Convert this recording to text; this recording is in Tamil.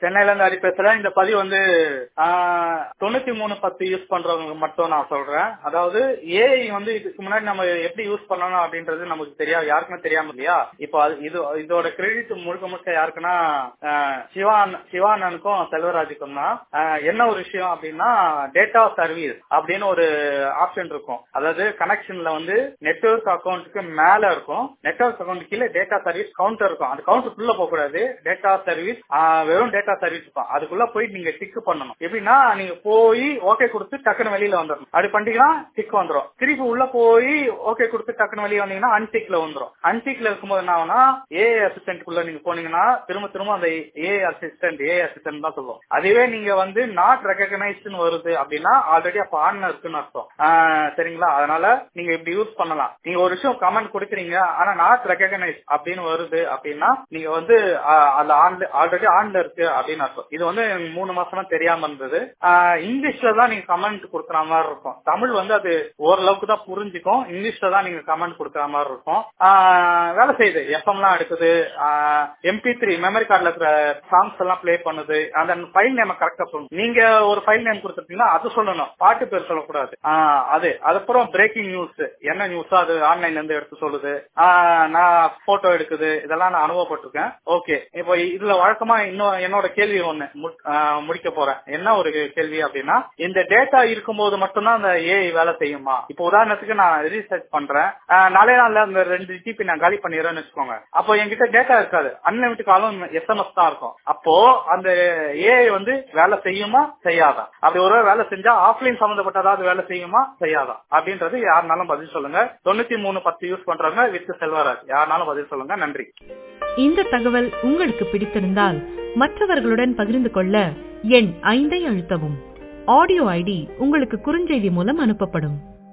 சென்னையில இருந்து ஹரி பேசுறேன் இந்த பதிவு வந்து ஆஹ், தொண்ணூத்தி மூணு பத்து யூஸ் பண்றவங்களுக்கு மட்டும் நான் சொல்றேன் அதாவது ஏஐ வந்து இதுக்கு முன்னாடி நம்ம எப்படி யூஸ் பண்ணணும் அப்படின்றது நமக்கு தெரியாது யாருக்குமே தெரியாம இல்லையா இப்போ அது இது இதோட கிரெடிட் முழுக்க முழுக்க யாருக்குன்னா ஆஹ், சிவான் சிவானனுக்கும் செல்வராஜுக்கும் தான் ஆஹ், என்ன ஒரு விஷயம் அப்படின்னா டேட்டா சர்வீஸ் அப்படின்னு ஒரு ஆப்ஷன் இருக்கும் அதாவது கனெக்ஷன்ல வந்து நெட்வொர்க் அக்கௌண்ட்டுக்கு மேல இருக்கும் நெட்வொர்க் அக்கௌண்ட் கீழே டேட்டா சர்வீஸ் கவுண்டர் இருக்கும் அந்த கவுண்டருக்குள்ள போக கூடாது டேட்டா சர்வீஸ் வெறும் டேட்டா சர்வீஸ் இருக்கும் அதுக்குள்ள போய் நீங்க டிக் பண்ணணும் எப்படின்னா நீங்க போய் ஓகே கொடுத்து டக்குன்னு வெளியில வந்துடணும் அப்படி பண்ணிட்டீங்கன்னா டிக் வந்துடும் திருப்பி உள்ள போய் ஓகே கொடுத்து டக்குன்னு வெளியே வந்தீங்கன்னா அன்டிக்ல வந்துடும் அன்டிக்ல இருக்கும்போது என்ன ஆகும்னா ஏ அசிஸ்டன்ட் குள்ள நீங்க போனீங்கன்னா திரும்ப திரும்ப அந்த ஏ அசிஸ்டன்ட் ஏ அசிஸ்டன்ட் தான் சொல்லுவோம் அதுவே நீங்க வந்து நாட் ரெகனைஸ்ட்னு வருது அப்படின்னா ஆல்ரெடி அப்ப ஆன் இருக்குன்னு அர்த்தம் ஆஹ் சரிங்களா அதனால நீங்க இப்படி யூஸ் பண்ணலாம் நீங்க ஒரு விஷயம் கமெண்ட் கொடுக்குறீங்க ஆனா நாட் ரெகனைஸ் அப்படின்னு வருது அப்படின்னா நீங்க வந்து ஆஹ் அதுல ஆன்ல ஆல்ரெடி ஆன்ல இருக்கு அப்படின்னு அர்த்தம் இது வந்து எனக்கு மூணு மாசமா தெரியாம இருந்தது ஆஹ் இங்கிலீஷ்ல தான் நீங்க கமெண்ட் கொடுக்குற மாதிரி இருக்கும் தமிழ் வந்து அது ஓரளவுக்கு தான் புரிஞ்சுக்கும் இங்கிலீஷ்ல தான் நீங்க கமெண்ட் கொடுக்குற மாதிரி இருக்கும் ஆஹ் வேலை செய்யுது எஃப்எம் எல்லாம் எடுக்குது எம்பி த்ரீ மெமரி கார்டுல இருக்கிற சாங்ஸ் எல்லாம் ப்ளே பண்ணுது அந்த ஃபைல் நேம் கரெக்டா சொல்லணும் நீங்க ஒரு ஃபைல் நேம் கொடுத்துட்டீங்கன்னா அது சொல்லணும் பாட்டு பேர் சொல்லக்கூடாது ஆஹ் அது அதுக்கப்புறம் பிரேக்கிங் நியூஸ் என்ன நியூஸோ அது ஆன்லைன்ல இருந்து எடுத்து சொல்லுது ஆஹ் நான் போட்டோ எடுக்குது இதெல்லாம் நான் அனுபவப்பட்டிருக்கேன் ஓகே இப்போ இதுல வழக்கமா இன்னும் என்னோட கேள்வி ஒண்ணு மு- ஆஹ் முடிக்க போறேன் என்ன ஒரு கேள்வி அப்படின்னா இந்த டேட்டா இருக்கும்போது மட்டும்தான் அந்த ஏஐ வேலை செய்யுமா இப்போ உதாரணத்துக்கு நான் ரீசர்ச் பண்றேன் ஆஹ் நாளே நாள்ல அந்த ரெண்டு ஜிபி நான் காலி பண்ணிடுறேன்னு வச்சுக்கோங்க அப்போ என்கிட்ட டேட்டா இருக்காது அன்லிமிட் காலம் எஸ்எம்எஸ் தான் இருக்கும் அப்போ அந்த ஏஐ வந்து வேலை செய்யுமா செய்யாதா அப்படி ஒரு வேளை வேலை செஞ்சா ஆஃப்லைன் சம்பந்தப்பட்ட ஏதாவது வேலை செய்யுமா செய்யாதா அப்படின்றது யாருனாலும் பதில் சொல்லுங்க தொண்ணூத்தி மூணு பத்து யூஸ் பண்றவங்க வித் செல்வராஜ் யாருனாலும் பதில் சொல்லுங்க நன்றி இந்த தகவல் உங்களுக்கு பிடித்திருந்தால் மற்றவர்களுடன் பகிர்ந்து கொள்ள எண் ஐந்தை அழுத்தவும் ஆடியோ ஐடி உங்களுக்கு குறுஞ்செய்தி மூலம் அனுப்பப்படும்